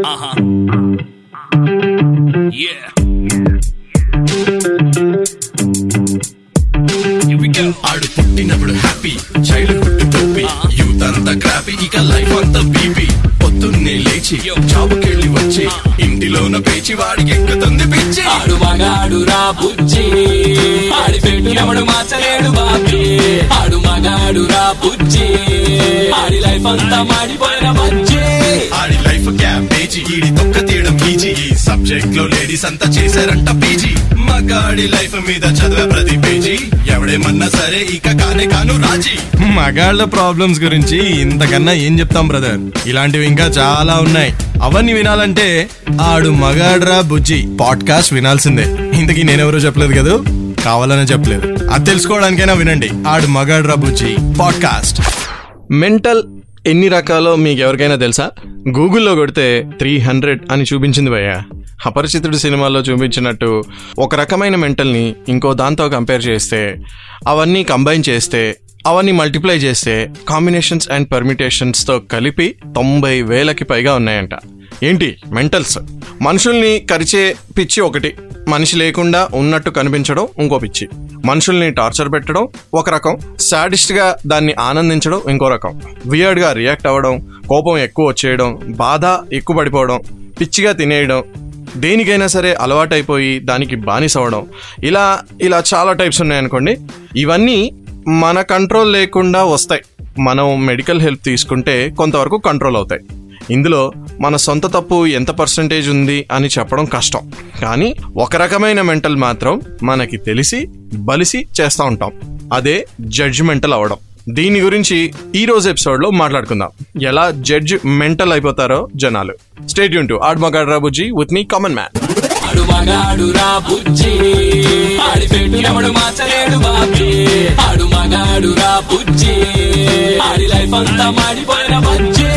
Uh-huh. Yeah. Here we go. ఆడు పుట్టినప్పుడు happy childhood టోపీ యూత్ అంతా క్రాపీ ఇక లైఫ్ అంతా బీపీ పొద్దున్నే లేచి జాబుకెళ్ళి వచ్చి ఇంటిలోన పేచి వాడికి ఎక్కుతుంది పిచ్చి ఆడు మగాడు రా బుజ్జి ఆడి పెట్టు ఎవడు మార్చలేడు బాబీ ఆడు మగాడు రా బుజ్జి ఆడి లైఫ్ అంతా మాడిపోయిన బజ్జి ఆడి లైఫ్ క్యాబేజీ ఈడి తొక్క తీయడం ఈజీ ఈ సబ్జెక్ట్ లో లేడీస్ అంతా చేశారంట పీజీ మగాడి లైఫ్ మీద చదివే ప్రతి పేజీ ఎవడేమన్నా సరే ఇక కానే కాను రాజీ మగాళ్ళ ప్రాబ్లమ్స్ గురించి ఇంతకన్నా ఏం చెప్తాం బ్రదర్ ఇలాంటివి ఇంకా చాలా ఉన్నాయి అవన్నీ వినాలంటే ఆడు మగాడ్రా బుజ్జి పాడ్కాస్ట్ వినాల్సిందే ఇంతకీ నేనెవరో చెప్పలేదు కదా కావాలనే చెప్పలేదు అది తెలుసుకోవడానికైనా వినండి ఆడు మగాడ్రా బుజ్జి పాడ్కాస్ట్ మెంటల్ ఎన్ని రకాలో మీకు ఎవరికైనా తెలుసా గూగుల్లో కొడితే త్రీ హండ్రెడ్ అని చూపించింది భయ్య అపరిచితుడు సినిమాలో చూపించినట్టు ఒక రకమైన మెంటల్ని ఇంకో దాంతో కంపేర్ చేస్తే అవన్నీ కంబైన్ చేస్తే అవన్నీ మల్టిప్లై చేస్తే కాంబినేషన్స్ అండ్ పర్మిటేషన్స్తో కలిపి తొంభై వేలకి పైగా ఉన్నాయంట ఏంటి మెంటల్స్ మనుషుల్ని కరిచే పిచ్చి ఒకటి మనిషి లేకుండా ఉన్నట్టు కనిపించడం ఇంకో పిచ్చి మనుషుల్ని టార్చర్ పెట్టడం ఒక రకం సాడిస్ట్ గా దాన్ని ఆనందించడం ఇంకో రకం వియర్డ్ గా రియాక్ట్ అవ్వడం కోపం ఎక్కువ వచ్చేయడం బాధ ఎక్కువ పడిపోవడం పిచ్చిగా తినేయడం దేనికైనా సరే అలవాటైపోయి దానికి బానిస అవ్వడం ఇలా ఇలా చాలా టైప్స్ ఉన్నాయనుకోండి ఇవన్నీ మన కంట్రోల్ లేకుండా వస్తాయి మనం మెడికల్ హెల్ప్ తీసుకుంటే కొంతవరకు కంట్రోల్ అవుతాయి ఇందులో మన సొంత తప్పు ఎంత పర్సంటేజ్ ఉంది అని చెప్పడం కష్టం కానీ ఒక రకమైన మెంటల్ మాత్రం మనకి తెలిసి బలిసి చేస్తూ ఉంటాం అదే జడ్జిమెంటల్ అవడం దీని గురించి ఈ రోజు ఎపిసోడ్ లో మాట్లాడుకుందాం ఎలా జడ్జ్ మెంటల్ అయిపోతారో జనాలు స్టేట్ యూన్ టు ఆడ్ మగాడ్రా బుజ్జి విత్ మీ కామన్ మ్యాన్ ఆడు మగాడు రా బుజ్జి ఆడి పెట్టు ఎవడు మార్చలేడు బాబీ ఆడు మగాడు రా బుజ్జి ఆడి లైఫ్ అంతా మాడిపోయిన బజ్జి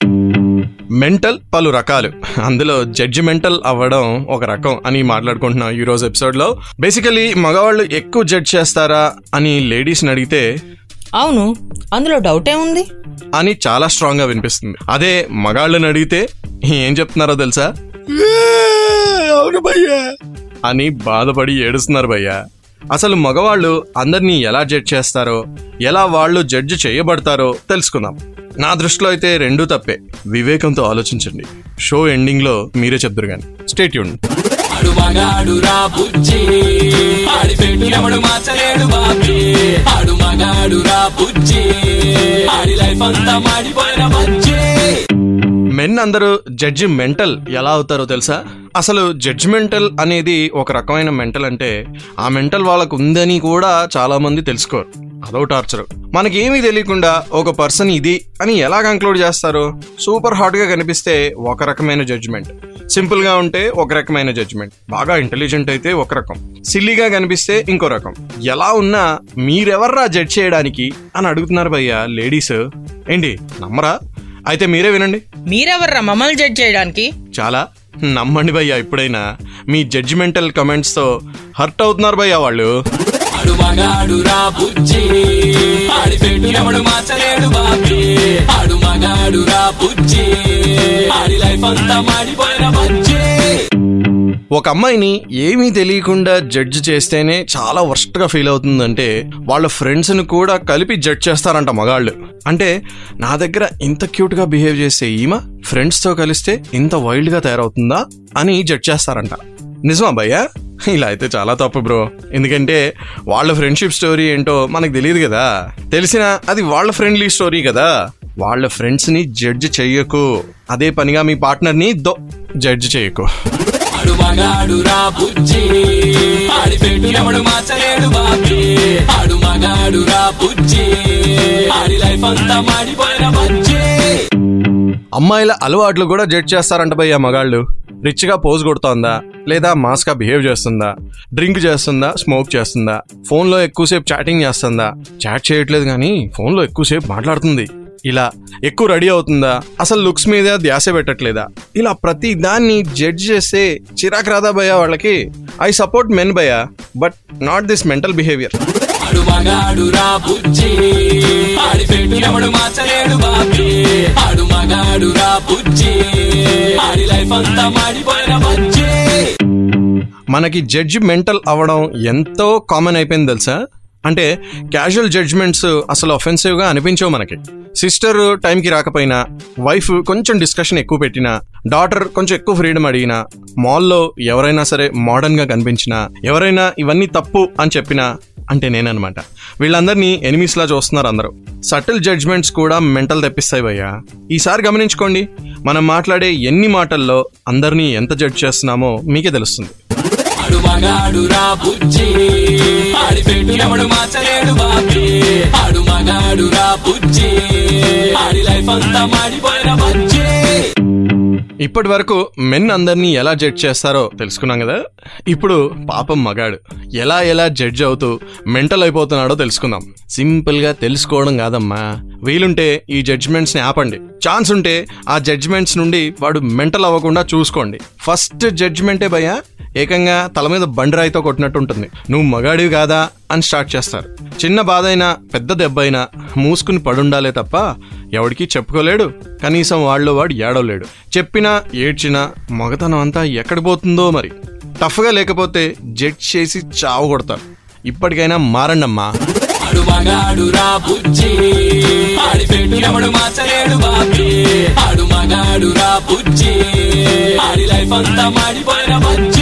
మెంటల్ పలు రకాలు అందులో జడ్జిమెంటల్ అవ్వడం ఒక రకం అని మాట్లాడుకుంటున్నాం ఈ రోజు ఎపిసోడ్ లో బేసికలీ మగవాళ్ళు ఎక్కువ జడ్జ్ చేస్తారా అని లేడీస్ అడిగితే అవును అందులో డౌటే ఉంది అని చాలా స్ట్రాంగ్ గా వినిపిస్తుంది అదే మగాళ్ళని అడిగితే ఏం చెప్తున్నారో తెలుసా అవును భయ్యా అని బాధపడి ఏడుస్తున్నారు భయ్యా అసలు మగవాళ్ళు అందరినీ ఎలా జడ్జ్ చేస్తారో ఎలా వాళ్ళు జడ్జ్ చేయబడతారో తెలుసుకుందాం నా దృష్టిలో అయితే రెండూ తప్పే వివేకంతో ఆలోచించండి షో ఎండింగ్ లో మీరే చెప్తారు కానీ స్టేట్ యూన్ ఆడు మగాడు రా బుజ్జి ఆడి పెట్టు ఎవడు మార్చలేడు బాబీ ఆడు మగాడు రా బుజ్జి ఆడి లైఫ్ అంతా మాడిపోయిన బజ్జి మెన్ అందరూ జడ్జి మెంటల్ ఎలా అవుతారో తెలుసా అసలు జడ్జిమెంటల్ అనేది ఒక రకమైన మెంటల్ అంటే ఆ మెంటల్ వాళ్ళకు ఉందని కూడా చాలా మంది తెలుసుకోరు అదో టార్చర్ మనకి ఏమీ తెలియకుండా ఒక పర్సన్ ఇది అని ఎలా కంక్లూడ్ చేస్తారు సూపర్ హాట్ గా కనిపిస్తే ఒక రకమైన జడ్జిమెంట్ సింపుల్ గా ఉంటే ఒక రకమైన జడ్జిమెంట్ బాగా ఇంటెలిజెంట్ అయితే ఒక రకం సిల్లీగా కనిపిస్తే ఇంకో రకం ఎలా ఉన్నా మీరెవర్రా జడ్జ్ చేయడానికి అని అడుగుతున్నారు భయ్య లేడీస్ ఏంటి నమ్మరా అయితే మీరే వినండి మీరెవర్రా మమ్మల్ని జడ్జ్ చేయడానికి చాలా నమ్మండి భయ్యా ఇప్పుడైనా మీ జడ్జిమెంటల్ కమెంట్స్ తో హర్ట్ అవుతున్నారు భయ్యా వాళ్ళు ఆడు మగాడు రా బుజ్జి ఆడి పెట్టు ఎవడు మార్చలేడు బాబీ ఆడు మగాడు రా బుజ్జి ఆడి లైఫ్ అంతా మాడిపోయిన బజ్జి ఒక అమ్మాయిని ఏమీ తెలియకుండా జడ్జ్ చేస్తేనే చాలా వర్స్ట్ గా ఫీల్ అవుతుందంటే వాళ్ళ ఫ్రెండ్స్ ని కూడా కలిపి జడ్జ్ చేస్తారంట మగాళ్ళు అంటే నా దగ్గర ఇంత క్యూట్ గా బిహేవ్ చేసే ఈమె ఫ్రెండ్స్ తో కలిస్తే ఇంత వైల్డ్ గా తయారవుతుందా అని జడ్జ్ చేస్తారంట నిజమా భయ్యా ఇలా అయితే చాలా తప్పు బ్రో ఎందుకంటే వాళ్ళ ఫ్రెండ్షిప్ స్టోరీ ఏంటో మనకు తెలియదు కదా తెలిసినా అది వాళ్ళ ఫ్రెండ్లీ స్టోరీ కదా వాళ్ళ ఫ్రెండ్స్ ని జడ్జ్ చెయ్యకు అదే పనిగా మీ పార్ట్నర్ ని దో జడ్జ్ చేయకు ఆడు మగాడు రా బుజ్జి ఆడి పెట్టు ఎవడు మార్చలేడు బాబీ ఆడు మగాడు రా బుజ్జి ఆడి లైఫ్ అంతా మాడిపోయిన బజ్జి అమ్మాయిల అలవాట్లు కూడా జడ్జ్ చేస్తారంట భయ్య మగాళ్ళు రిచ్ గా పోజ్ కొడుతోందా లేదా మాస్ గా బిహేవ్ చేస్తుందా డ్రింక్ చేస్తుందా స్మోక్ చేస్తుందా ఫోన్ లో ఎక్కువసేపు చాటింగ్ చేస్తుందా చాట్ చేయట్లేదు కానీ ఫోన్ లో ఎక్కువసేపు మాట్లాడుతుంది ఇలా ఎక్కువ రెడీ అవుతుందా అసలు లుక్స్ మీద ధ్యాస పెట్టట్లేదా ఇలా ప్రతి దాన్ని జడ్జ్ చేస్తే చిరాకు రాదా భయ్య వాళ్ళకి ఐ సపోర్ట్ మెన్ భయ్య but not this mental behaviour ఆడు మగాడు రా బుజ్జి ఆడి పెట్టు ఎవడు మార్చలేడు బాబీ ఆడు మగాడు రా బుజ్జి ఆడి లైఫ్ మాడిపోయిన బుజ్జి మనకి జడ్జి మెంటల్ అవ్వడం ఎంతో కామన్ అయిపోయింది తెలుసా అంటే క్యాజువల్ జడ్జ్మెంట్స్ అసలు offensive గా అనిపించవు మనకి సిస్టర్ టైంకి రాకపోయినా వైఫ్ కొంచెం డిస్కషన్ ఎక్కువ పెట్టినా డాటర్ కొంచెం ఎక్కువ ఫ్రీడమ్ అడిగినా మాల్లో ఎవరైనా సరే మోడర్న్ గా కనిపించినా ఎవరైనా ఇవన్నీ తప్పు అని చెప్పినా అంటే నేననమాట వీళ్ళందరినీ ఎనిమిస్ లా చూస్తున్నారు అందరూ సటిల్ జడ్జ్మెంట్స్ కూడా మెంటల్ తెప్పిస్తాయి భయ్యా ఈసారి గమనించుకోండి మనం మాట్లాడే ఎన్ని మాటల్లో అందరినీ ఎంత జడ్జ్ చేస్తున్నామో మీకే తెలుస్తుంది ఆడు మగాడు రా బుజ్జి ఆడి పెట్టు ఎవడు మార్చలేడు బాబీ ఆడు మగాడు రా బుజ్జి ఆడి లైఫ్ అంతా మాడిపోయిన బుజ్జి ఇప్పటి వరకు మెన్ అందరినీ ఎలా జడ్జ్ చేస్తారో తెలుసుకున్నాం కదా ఇప్పుడు పాపం మగాడు ఎలా ఎలా జడ్జ్ అవుతూ మెంటల్ అయిపోతున్నాడో తెలుసుకుందాం సింపుల్ గా తెలుసుకోవడం కాదమ్మా వీలుంటే ఈ జడ్జ్మెంట్స్ ని ఆపండి ఛాన్స్ ఉంటే ఆ జడ్జ్మెంట్స్ నుండి వాడు మెంటల్ అవ్వకుండా చూసుకోండి ఫస్ట్ జడ్జ్మెంటే భయ్యా ఏకంగా తల మీద బండరాయితో కొట్టినట్టు ఉంటుంది నువ్వు మగాడివి కాదా అని స్టార్ట్ చేస్తారు చిన్న బాధ అయినా పెద్ద దెబ్బ అయినా మూసుకుని పడుండాలే తప్ప ఎవడికి చెప్పుకోలేడు కనీసం వాళ్ళు వాడు ఏడవలేడు చెప్పినా ఏడ్చినా మగతనం అంతా ఎక్కడ పోతుందో మరి టఫ్గా లేకపోతే జడ్జ్ చేసి చావు కొడతారు ఇప్పటికైనా మారండమ్మా ఆడు మగాడు రా బుజ్జి ఆడి పెట్టు ఎవడు మార్చలేడు బాబీ ఆడు మగాడు రా బుజ్జి ఆడి లైఫ్ అంతా మాడిపోయిన బుజ్జి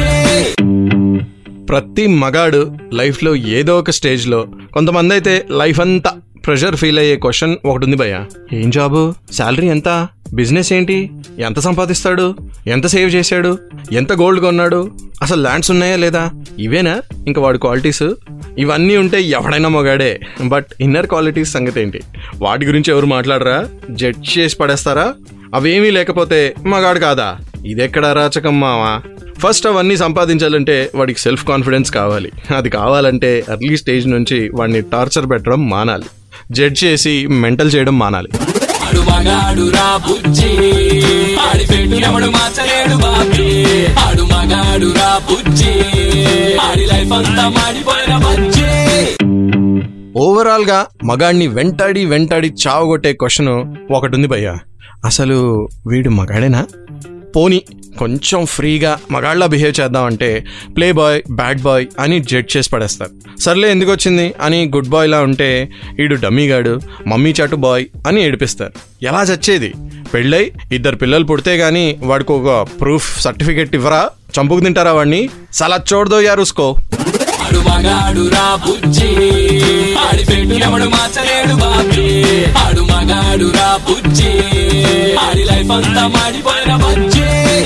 ప్రతి మగాడు లైఫ్లో ఏదో ఒక స్టేజ్లో కొంతమంది అయితే లైఫ్ అంతా ప్రెషర్ ఫీల్ అయ్యే క్వశ్చన్ ఒకటి ఉంది భయ్య ఏం జాబు శాలరీ ఎంత బిజినెస్ ఏంటి ఎంత సంపాదిస్తాడు ఎంత సేవ్ చేశాడు ఎంత గోల్డ్ కొన్నాడు అసలు ల్యాండ్స్ ఉన్నాయా లేదా ఇవేనా ఇంకా వాడి క్వాలిటీస్ ఇవన్నీ ఉంటే ఎవడైనా మగాడే బట్ ఇన్నర్ క్వాలిటీస్ సంగతి ఏంటి వాటి గురించి ఎవరు మాట్లాడరా జడ్జ్ చేసి పడేస్తారా అవేమీ లేకపోతే మగాడు కాదా ఇదెక్కడ రాచకం మావా ఫస్ట్ అవన్నీ సంపాదించాలంటే వాడికి సెల్ఫ్ కాన్ఫిడెన్స్ కావాలి అది కావాలంటే ఎర్లీ స్టేజ్ నుంచి వాడిని టార్చర్ పెట్టడం మానాలి జడ్జ్ చేసి మెంటల్ చేయడం మానాలి ఆడు మగాడు రా బుజ్జి ఆడి పెట్టు ఎవడు మార్చలేడు బాబీ ఆడు మగాడు రా బుజ్జి ఆడి లైఫ్ అంతా మాడిపోయిన బుజ్జి ఓవరాల్ గా మగాడిని వెంటాడి వెంటాడి చావగొట్టే క్వశ్చన్ ఒకటి ఉంది భయ్య అసలు వీడు మగాడేనా పోనీ కొంచెం ఫ్రీగా మగాళ్ళ బిహేవ్ చేద్దామంటే ప్లే బాయ్ బ్యాడ్ బాయ్ అని జడ్జ్ చేసి పడేస్తారు సర్లే ఎందుకు వచ్చింది అని గుడ్ బాయ్లా ఉంటే ఈడు డమ్మీ గాడు మమ్మీ చాటు బాయ్ అని ఏడిపిస్తారు ఎలా చచ్చేది పెళ్ళై ఇద్దరు పిల్లలు పుడితే గానీ వాడికి ఒక ప్రూఫ్ సర్టిఫికెట్ ఇవ్వరా చంపుకు తింటారా వాడిని సలా చోడదో యారుసుకో ఆడు మగాడు రా బుజ్జి ఆడి పెట్టు ఎవడు మార్చలేడు బాబీ ఆడు మగాడు రా బుజ్జి ఆడి లైఫ్ అంతా మాడిపోయిన బుజ్జి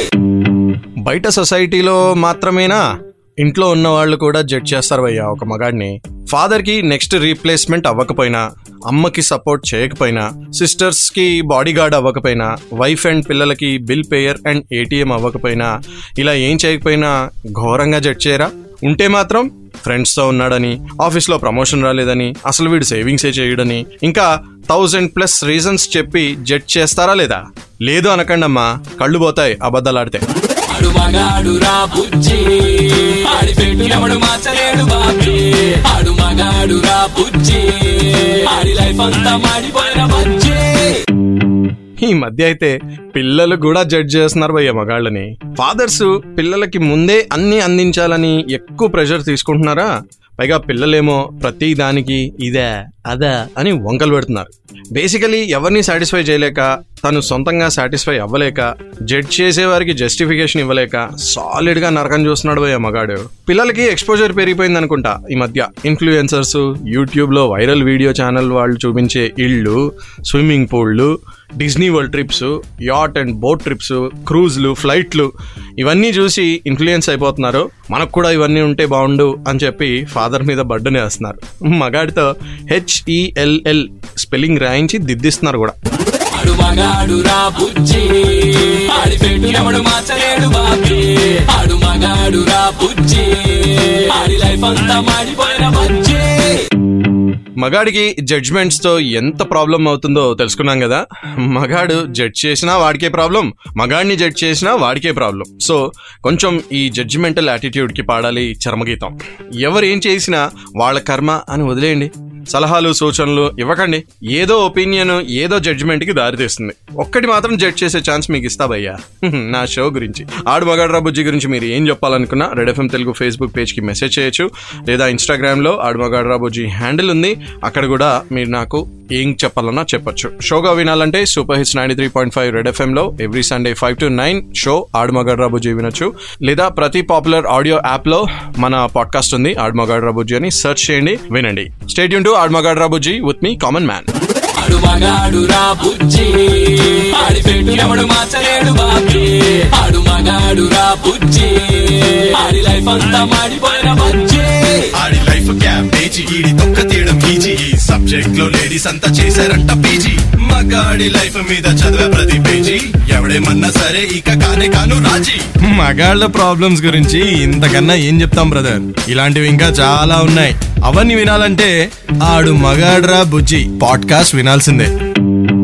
బయట సొసైటీలో మాత్రమేనా ఇంట్లో ఉన్న వాళ్ళు కూడా జడ్జ్ చేస్తారు భయ్యా ఒక మగాడిని ఫాదర్ కి నెక్స్ట్ రీప్లేస్మెంట్ అవ్వకపోయినా అమ్మకి సపోర్ట్ చేయకపోయినా సిస్టర్స్ కి బాడీ గార్డ్ అవ్వకపోయినా వైఫ్ అండ్ పిల్లలకి బిల్ పేయర్ అండ్ ఏటీఎం అవ్వకపోయినా ఇలా ఏం చేయకపోయినా ఘోరంగా జడ్జ్ చేయరా ఉంటే మాత్రం ఫ్రెండ్స్ తో ఉన్నాడని ఆఫీస్ లో ప్రమోషన్ రాలేదని అసలు వీడు సేవింగ్స్ ఏ చేయడని ఇంకా థౌజండ్ ప్లస్ రీజన్స్ చెప్పి జడ్జ్ చేస్తారా లేదా లేదు అనకండి అమ్మా కళ్ళు పోతాయి అబద్ధాలాడితే ఆడు మగాడు రా బుజ్జి ఆడి పెట్టు ఎవడు మార్చలేడు బాబీ ఆడు మగాడు రా బుజ్జి ఆడి లైఫ్ అంతా మాడిపోయిన బుజ్జి ఈ మధ్య అయితే పిల్లలు కూడా జడ్జ్ చేస్తున్నారు భయ్య మగాళ్ళని ఫాదర్స్ పిల్లలకి ముందే అన్ని అందించాలని ఎక్కువ ప్రెషర్ తీసుకుంటున్నారా పైగా పిల్లలేమో ప్రతి దానికి ఇదే అదా అని వంకలు పెడుతున్నారు బేసికలీ ఎవరిని సాటిస్ఫై చేయలేక తను సొంతంగా సాటిస్ఫై అవ్వలేక జడ్జ్ చేసేవారికి జస్టిఫికేషన్ ఇవ్వలేక సాలిడ్ గా నరకం చూస్తున్నాడు భయ్య మగాడు పిల్లలకి ఎక్స్పోజర్ పెరిగిపోయింది అనుకుంటా ఈ మధ్య ఇన్ఫ్లుయెన్సర్స్ యూట్యూబ్ లో వైరల్ వీడియో ఛానల్ వాళ్ళు చూపించే ఇళ్ళు స్విమ్మింగ్ పూల్లు Disney world trips yacht and boat trips క్రూజ్లు ఫ్లైట్లు ఇవన్నీ చూసి ఇన్ఫ్లుయెన్స్ అయిపోతున్నారు మనకు కూడా ఇవన్నీ ఉంటే బాగుండు అని చెప్పి ఫాదర్ మీద బడ్డునే వేస్తున్నారు మగాడితో హెచ్ఈఎల్ఎల్ స్పెల్లింగ్ రాయించి దిద్దిస్తున్నారు కూడా ఆడు మగాడు రా బుజ్జి ఆడి పెట్టు ఎవడు మార్చలేడు బాబీ ఆడు మగాడు రా బుజ్జి ఆడి లైఫ్ అంతా మాడిపోయిన బుజ్జి మగాడికి జడ్జ్మెంట్స్ తో ఎంత ప్రాబ్లం అవుతుందో తెలుసుకున్నాం కదా మగాడు జడ్జ్ చేసినా వాడికే ప్రాబ్లం మగాడిని జడ్జ్ చేసినా వాడికే ప్రాబ్లం సో కొంచెం ఈ జడ్జిమెంటల్ యాటిట్యూడ్ కి పాడాలి చర్మగీతం ఎవరు ఏం చేసినా వాళ్ళ కర్మ అని వదిలేయండి సలహాలు సూచనలు ఇవ్వకండి ఏదో ఒపీనియన్ ఏదో జడ్జిమెంట్ కి దారితీస్తుంది ఒక్కటి మాత్రం జడ్జ్ చేసే ఛాన్స్ మీకు ఇస్తా భయ్యా నా షో గురించి ఆడు మగాడ్రా బుజ్జి గురించి మీరు ఏం చెప్పాలనుకున్నా red FM Telugu Facebook page కి మెసేజ్ చేయొచ్చు లేదా ఇన్స్టాగ్రామ్ లో ఆడు మగాడ్రా బుజ్జి హ్యాండిల్ ఉంది అక్కడ కూడా మీరు నాకు ఏం చెప్పాలన్నా చెప్పొచ్చు షోగా వినాలంటే super hits ninety three point five red FM లో every Sunday five to nine show ఆడు మగాడ్రా బుజ్జి వినొచ్చు లేదా ప్రతి పాపులర్ ఆడియో యాప్ లో మన పాడ్కాస్ట్ ఉంది ఆడు మగాడ్రా బుజ్జి అని సెర్చ్ చేయండి వినండి స్టేడియం టు ఆడు మగాడ్రా బుజ్జి విత్ మీ కామన్ మ్యాన్ ఆడు మగాడు రా బుజ్జి ఆడి పెట్టు ఎవడు మార్చలేడు బాబీ ఆడు మగాడు రా బుజ్జి ఆడి లైఫ్ అంతా మాడిపోయిన బుజ్జి ఆడి లైఫ్ క్యాబేజీ ఈడి తొక్క తీయడం ఈజీ ఈ సబ్జెక్ట్ లో లేడీస్ అంతా చేశారంట పీజీ మగాడి లైఫ్ మీద చదివే ప్రతి పేజీ ఎవడేమన్నా సరే ఇక కానే కాను రాజీ మగాళ్ళ ప్రాబ్లమ్స్ గురించి ఇంతకన్నా ఏం చెప్తాం బ్రదర్ ఇలాంటివి ఇంకా చాలా ఉన్నాయి అవన్నీ వినాలంటే ఆడు మగాడ్రా బుజ్జి పాడ్కాస్ట్ వినాల్సిందే